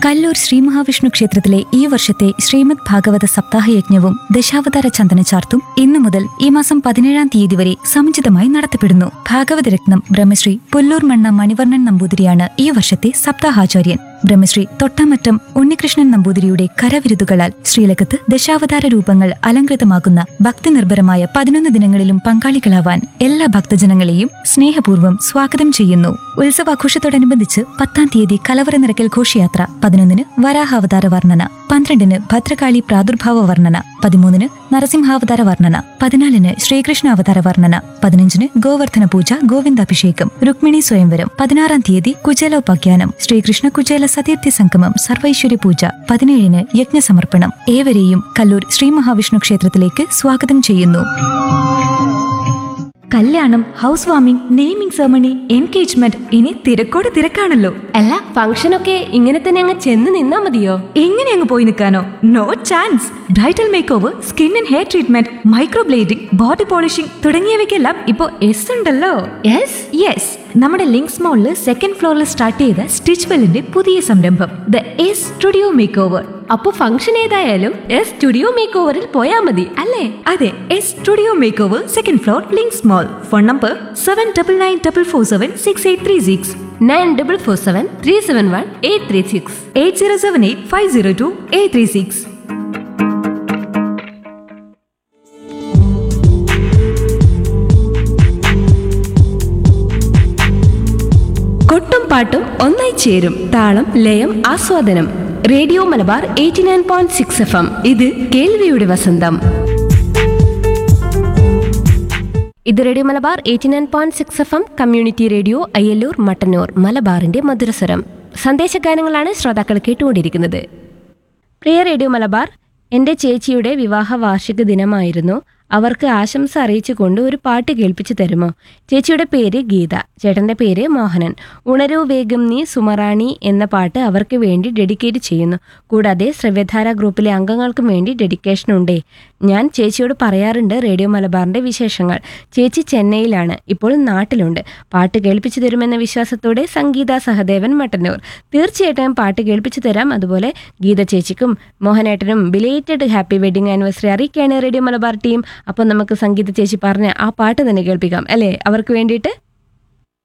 കല്ലൂർ ശ്രീ മഹാവിഷ്ണു ക്ഷേത്രത്തിലെ ഈ വർഷത്തെ ശ്രീമദ് ഭാഗവത സപ്താഹ യജ്ഞവും ദശാവതാര ചന്ദന ചാർത്തും ഇന്നു മുതൽ ഈ മാസം പതിനേഴാം തീയതി വരെ സമുചിതമായി നടത്തപ്പെടുന്നു ഭാഗവത രത്നം ബ്രഹ്മശ്രീ പുല്ലൂർ മണ്ണ മണിവർണ്ണൻ നമ്പൂതിരിയാണ് ഈ വർഷത്തെ സപ്താഹാചാര്യൻ ബ്രഹ്മശ്രീ തൊട്ടാമറ്റം ഉണ്ണികൃഷ്ണൻ നമ്പൂതിരിയുടെ കരവിരുതുകളാൽ ശ്രീലകത്ത് ദശാവതാര രൂപങ്ങൾ അലങ്കൃതമാകുന്ന ഭക്തിനിർഭരമായ പതിനൊന്ന് ദിനങ്ങളിലും പങ്കാളികളാവാൻ എല്ലാ ഭക്തജനങ്ങളെയും സ്നേഹപൂർവ്വം സ്വാഗതം ചെയ്യുന്നു ഉത്സവാഘോഷത്തോടനുബന്ധിച്ച് പത്താം തീയതി കലവറ നിറക്കൽ ഘോഷയാത്ര പതിനൊന്നിന് വരാഹാവതാര വർണ്ണന പന്ത്രണ്ടിന് ഭദ്രകാളി പ്രാദുർഭാവ വർണ്ണന പതിമൂന്നിന് നരസിംഹാവതാര വർണ്ണന പതിനാലിന് ശ്രീകൃഷ്ണ അവതാര വർണ്ണന പതിനഞ്ചിന് ഗോവർദ്ധന പൂജ ഗോവിന്ദാഭിഷേകം രുക്മിണി സ്വയംവരം പതിനാറാം തീയതി കുചേലോപാഖ്യാനം ശ്രീകൃഷ്ണ കുചേല സതീർത്ഥ്യ സംഗമം സർവൈശ്വര്യ പൂജ പതിനേഴിന് യജ്ഞസമർപ്പണം ഏവരെയും കല്ലൂർ ശ്രീ മഹാവിഷ്ണു ക്ഷേത്രത്തിലേക്ക് സ്വാഗതം ചെയ്യുന്നു കല്യാണം house warming naming ceremony engagement ഇനി തിരക്കോട് തിരക്കാണല്ലോ അല്ല ഫംഗ്ഷനൊക്കെ ഇങ്ങനെ തന്നെ അങ്ങ് ചെന്ന് നിന്നാ മതിയോ എങ്ങനെ അങ്ങ് പോയി നിൽക്കാനോ no chance bridal make over skin and hair treatment microblading body polishing തുടങ്ങിയവയ്ക്കെല്ലാം ഇപ്പോ എസ് ഉണ്ടല്ലോ യെസ് യെസ് നമ്മുടെ ലിങ്ക്സ് മോളില് സെക്കൻഡ് ഫ്ലോറിൽ സ്റ്റാർട്ട് ചെയ്ത സ്റ്റിച്ച് വെല്ലിന്റെ പുതിയ സംരംഭം the S studio make over അപ്പൊ ഫംഗ്ഷൻ ഏതായാലും എസ് സ്റ്റുഡിയോ മേക്ക് ഓവറിൽ പോയാ മതി അല്ലേ അതെ S studio make over second floor links mall phone number seven double nine double four seven six eight three six nine double four seven three seven one eight three six eight zero seven eight five zero two eight three six കൊട്ടും പാട്ടും ഒന്നായി ചേരും താളം ലയം ആസ്വാദനം radio Malabar eighty nine point six F M ഇത് കേൾവിയുടെ വസന്തം ഇത് radio Malabar eighty nine point six F M community radio Ayyalloor Mattannur മലബാറിന്റെ മധുരസ്വരം സന്ദേശഗാനങ്ങളാണ് ശ്രോതാക്കൾ കേട്ടുകൊണ്ടിരിക്കുന്നത് പ്രിയ റേഡിയോ മലബാർ എൻ്റെ ചേച്ചിയുടെ വിവാഹ വാർഷിക ദിനമായിരുന്നു അവർക്ക് ആശംസ അറിയിച്ചുകൊണ്ട് ഒരു പാട്ട് കേൾപ്പിച്ചു തരുമോ ചേച്ചിയുടെ പേര് ഗീത ചേട്ടൻ്റെ പേര് മോഹനൻ ഉണരൂ വേഗം നീ സുമറാണി എന്ന പാട്ട് അവർക്ക് വേണ്ടി ഡെഡിക്കേറ്റ് ചെയ്യുന്നു കൂടാതെ ശ്രവ്യധാര ഗ്രൂപ്പിലെ അംഗങ്ങൾക്കും വേണ്ടി ഡെഡിക്കേഷൻ ഉണ്ടേ ഞാൻ ചേച്ചിയോട് പറയാറുണ്ട് റേഡിയോ മലബാറിൻ്റെ വിശേഷങ്ങൾ ചേച്ചി ചെന്നൈയിലാണ് ഇപ്പോൾ നാട്ടിലുണ്ട് പാട്ട് കേൾപ്പിച്ചു തരുമെന്ന വിശ്വാസത്തോടെ സംഗീത സഹദേവൻ മട്ടന്നൂർ തീർച്ചയായിട്ടും പാട്ട് കേൾപ്പിച്ചു തരാം അതുപോലെ ഗീത ചേച്ചിക്കും മോഹനേട്ടനും ബിലേറ്റഡ് ഹാപ്പി വെഡിങ് ആനിവേഴ്സറി അറിയിക്കുകയാണ് റേഡിയോ മലബാർ ടീം അപ്പോൾ നമുക്ക് സംഗീത ചേച്ചി പറഞ്ഞ ആ പാട്ട് തന്നെ കേൾപ്പിക്കാം അല്ലേ അവർക്ക് വേണ്ടിയിട്ട്